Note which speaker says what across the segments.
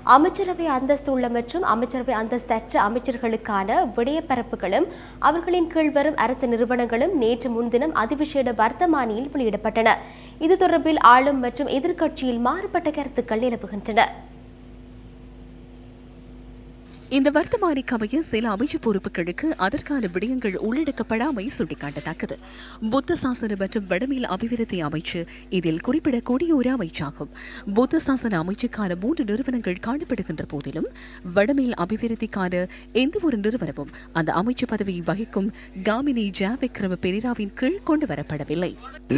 Speaker 1: அமைச்சரவை அந்தஸ்து உள்ள மற்றும் அமைச்சரவை அந்தஸ்தற்ற அமைச்சர்களுக்கான விடயப்பரப்புகளும் அவர்களின் கீழ் வரும் அரசு நிறுவனங்களும் நேற்று முன்தினம் அதிவிசேட வர்த்தமானியில் வெளியிடப்பட்டன இது தொடர்பில் ஆளும் மற்றும் எதிர்க்கட்சியில் மாறுபட்ட கருத்துக்கள் நிலவுகின்றன
Speaker 2: இந்த வர்த்தமானிக்கு அமைய சில அமைச்சு பொறுப்புகளுக்கு அதற்கான விடயங்கள் உள்ளடக்கப்படாமை சுட்டிக்காட்டத்தக்கது புத்த சாசன மற்றும் வடமேல் அபிவிருத்தி அமைச்சு இதில் குறிப்பிடக்கூடிய ஒரு அமைச்சாகும் புத்த சாசன அமைச்சுக்கான மூன்று நிறுவனங்கள் காணப்படுகின்ற போதிலும் வடமேல் அபிவிருத்திக்கான எந்த ஒரு நிறுவனமும் அந்த அமைச்சு பதவியை வகிக்கும் காமினி ஜாவிக்ரம பெரிராவின் கீழ் கொண்டு வரப்படவில்லை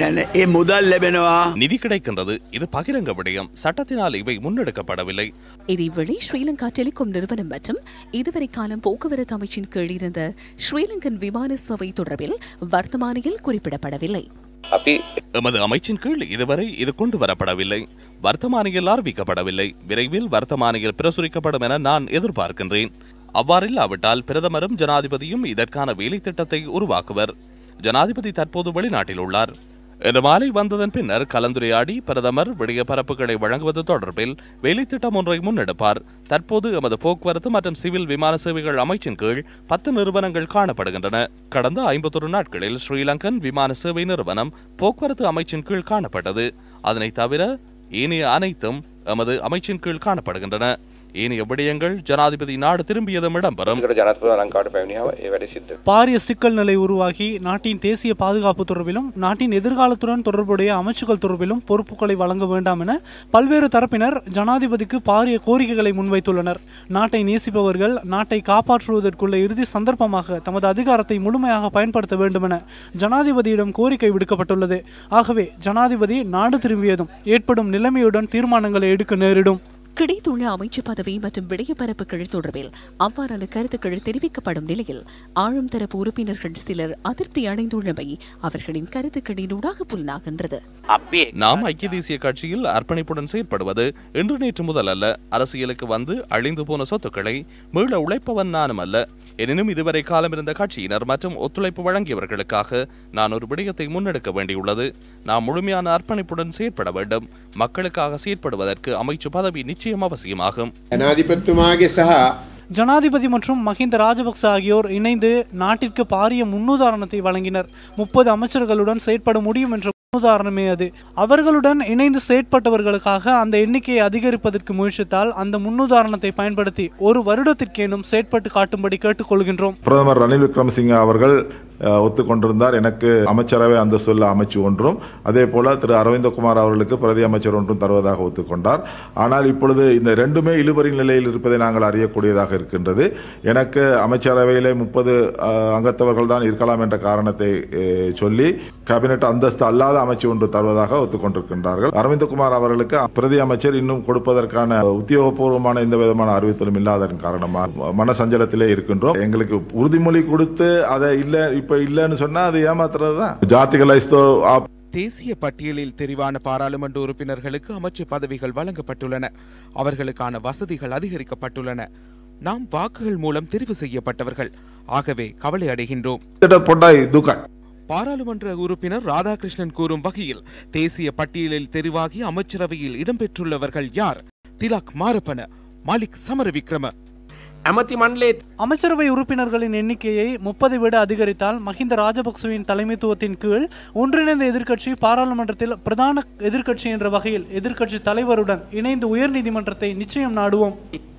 Speaker 3: ඒ මුදල් ලැබෙනවා
Speaker 4: நிதி கிடைக்கின்றது இது பகிரங்க விடயம் சட்டத்தினால் இவை முன்னெடுக்கப்படவில்லை
Speaker 2: இதேவேளை ஸ்ரீலங்கா டெலிகாம் நிறுவனம் மற்றும் இதுவரை காலம் போக்குவரத்து அமைச்சின் கீழ் இருந்த ஸ்ரீலங்கன் விமான சேவை தொடர்பில் வர்த்தமானியில் குறிப்பிடப்படவில்லை
Speaker 5: අපි
Speaker 4: எமது அமைச்சின் கீழ் இதுவரை இது கொண்டு வரப்படவில்லை வர்த்தமானியில் அறிவிக்கப்படவில்லை விரைவில் வர்த்தமானியில் பிரசுரிக்கப்படும் என நான் எதிர்பார்க்கின்றேன் அவ்வாறில்லாவிட்டால் பிரதமரும் ஜனாதிபதியும் இதற்கான வேலை திட்டத்தை உருவாக்குவர் ஜனாதிபதி தற்போது வெளிநாட்டில் உள்ளார் இன்று மாலை வந்ததன் பின்னர் கலந்துரையாடி பிரதமர் விடிய பரப்புகளை வழங்குவது தொடர்பில் வேலைத்திட்டம் ஒன்றை முன்னெடுப்பார் தற்போது எமது போக்குவரத்து மற்றும் சிவில் விமான சேவைகள் அமைச்சின் கீழ் பத்து நிறுவனங்கள் காணப்படுகின்றன கடந்த ஐம்பத்தொரு நாட்களில் ஸ்ரீலங்கன் விமான சேவை நிறுவனம் போக்குவரத்து அமைச்சின் கீழ் காணப்பட்டது அதனைத் தவிர ஏனைய அனைத்தும் எமது அமைச்சின் கீழ் காணப்படுகின்றன ஏனைய விடயங்கள் ஜனாதிபதி நாடு திரும்பியதும் இடம்பெறும்
Speaker 5: කට ජනත්ව ලංකාවට පැමිණියාව ඒ වැඩ සිද්ධ
Speaker 6: பாரிய சிக்கல் நிலை உருவாகி நாட்டின் தேசிய பாதுகாப்பு தொடர்பிலும் நாட்டின் எதிர்காலத்துடன் தொடர்புடைய அமைச்சுகள் தொடர்பிலும் பொறுப்புகளை வழங்க வேண்டாம் என பல்வேறு தரப்பினர் ஜனாதிபதிக்கு பாரிய கோரிக்கைகளை முன்வைத்துள்ளனர் நாட்டை நேசிப்பவர்கள் நாட்டை காப்பாற்றுவதற்குள்ள இறுதி சந்தர்ப்பமாக தமது அதிகாரத்தை முழுமையாக பயன்படுத்த வேண்டும் என ஜனாதிபதியிடம் கோரிக்கை விடுக்கப்பட்டுள்ளது ஆகவே ஜனாதிபதி நாடு திரும்பியதும் ஏற்படும் நிலைமையுடன் தீர்மானங்களை எடுக்க நேரிடும்
Speaker 2: கிடைத்துள்ள அமைச்சு பதவி மற்றும் விடயப்பரப்புகள் தொடர்பில் அவ்வாறான கருத்துக்கள் தெரிவிக்கப்படும் நிலையில் ஆளும் தரப்பு உறுப்பினர்கள் சிலர் அதிருப்தி அடைந்துள்ளமை அவர்களின் கருத்துக்களினூடாக புலனாகின்றது
Speaker 3: අපි
Speaker 4: நாம் ஐக்கிய தேசிய கட்சியில் அர்ப்பணிப்புடன் செயற்படுவது இன்று நேற்று முதல் அல்ல அரசியலுக்கு வந்து அழிந்து போன சொத்துக்களை மீள உழைப்பவன் நானும் அல்ல எனினும் இதுவரை காலம் இருந்த கட்சியினர் மற்றும் ஒத்துழைப்பு வழங்கியவர்களுக்காக நான் ஒரு விடயத்தை முன்னெடுக்க வேண்டியுள்ளது நாம் முழுமையான அர்ப்பணிப்புடன் செயற்பட வேண்டும் மக்களுக்காக செயற்படுவதற்கு அமைச்சு பதவி நிச்சயம் அவசியமாகும்
Speaker 7: ජනාධිපත්තුමාගේ සහ
Speaker 6: ஜனாதிபதி மற்றும் மஹிந்த ராஜபக்ச ஆகியோர் இணைந்து நாட்டிற்கு பாரிய முன்னுதாரணத்தை வழங்கினர் முப்பது அமைச்சர்களுடன் செயற்பட முடியும் என்ற முன்னுதாரணமே அது அவர்களுடன் இணைந்து செயற்பட்டவர்களுக்காக அந்த எண்ணிக்கையை அதிகரிப்பதற்கு முயற்சித்தால் அந்த முன்னுதாரணத்தை பயன்படுத்தி ஒரு வருடத்திற்கேனும் செயற்பட்டு காட்டும்படி கேட்டுக்கொள்கின்றோம்
Speaker 8: பிரதமர் ரணில் விக்ரமசிங்க அவர்கள் அஹ், ஒத்துக்கொண்டிருந்தார் எனக்கு அமைச்சரவை அந்தஸ்துள்ள அமைச்சு ஒன்றும் அதே போல திரு அரவிந்தகுமார் அவர்களுக்கு பிரதி அமைச்சர் ஒன்றும் தருவதாக ஒத்துக்கொண்டார் ஆனால் இப்பொழுது இந்த ரெண்டுமே இழுபறி நிலையில் இருப்பதை நாங்கள் அறியக்கூடியதாக இருக்கின்றது எனக்கு அமைச்சரவையிலே முப்பது அங்கத்தவர்கள் தான் இருக்கலாம் என்ற காரணத்தை அஹ், சொல்லி கேபினெட் அந்தஸ்து அல்லாத அமைச்சு ஒன்று தருவதாக ஒத்துக்கொண்டிருக்கின்றார்கள் அரவிந்தகுமார் அவர்களுக்கு பிரதி அமைச்சர் இன்னும் கொடுப்பதற்கான உத்தியோகபூர்வமான எந்த விதமான அறிவித்தலும் இல்லாததன் காரணமாக மன சஞ்சலத்திலே இருக்கின்றோம் எங்களுக்கு உறுதிமொழி கொடுத்து அதை இல்ல இப்ப இல்லைன்னு சொன்னா அது ஏமாத்துறது தான் ஜாத்திகலைஸ்தோ
Speaker 9: தேசிய பட்டியலில் தெரிவான பாராளுமன்ற உறுப்பினர்களுக்கு அமைச்சு பதவிகள் வழங்கப்பட்டுள்ளன அவர்களுக்கான வசதிகள் அதிகரிக்கப்பட்டுள்ளன நாம் வாக்குகள் மூலம் தெரிவு செய்யப்பட்டவர்கள் ஆகவே கவலை அடைகின்றோம்
Speaker 8: பொட்டாய் துக்காய்
Speaker 9: பாராளுமன்ற உறுப்பினர் ராதாகிருஷ்ணன் கூறும் வகையில் தேசிய பட்டியலில் தெரிவாகி அமைச்சரவையில் இடம்பெற்றுள்ளவர்கள் யார் திலக் மாரப்பன மாலிக் சமரவிக்ரம
Speaker 7: ඇමති මණ්ඩලේ
Speaker 6: அமைச்சரவை உறுப்பினர்களின் எண்ணிக்கையை முப்பதை விட அதிகரித்தால் மஹிந்த ராஜபக்சவின் தலைமைத்துவத்தின் கீழ் ஒன்றிணைந்த எதிர்க்கட்சி பாராளுமன்றத்தில் பிரதான எதிர்க்கட்சி என்ற வகையில் எதிர்க்கட்சி தலைவருடன் இணைந்து உயர்நீதிமன்றத்தை நிச்சயம் நாடுவோம்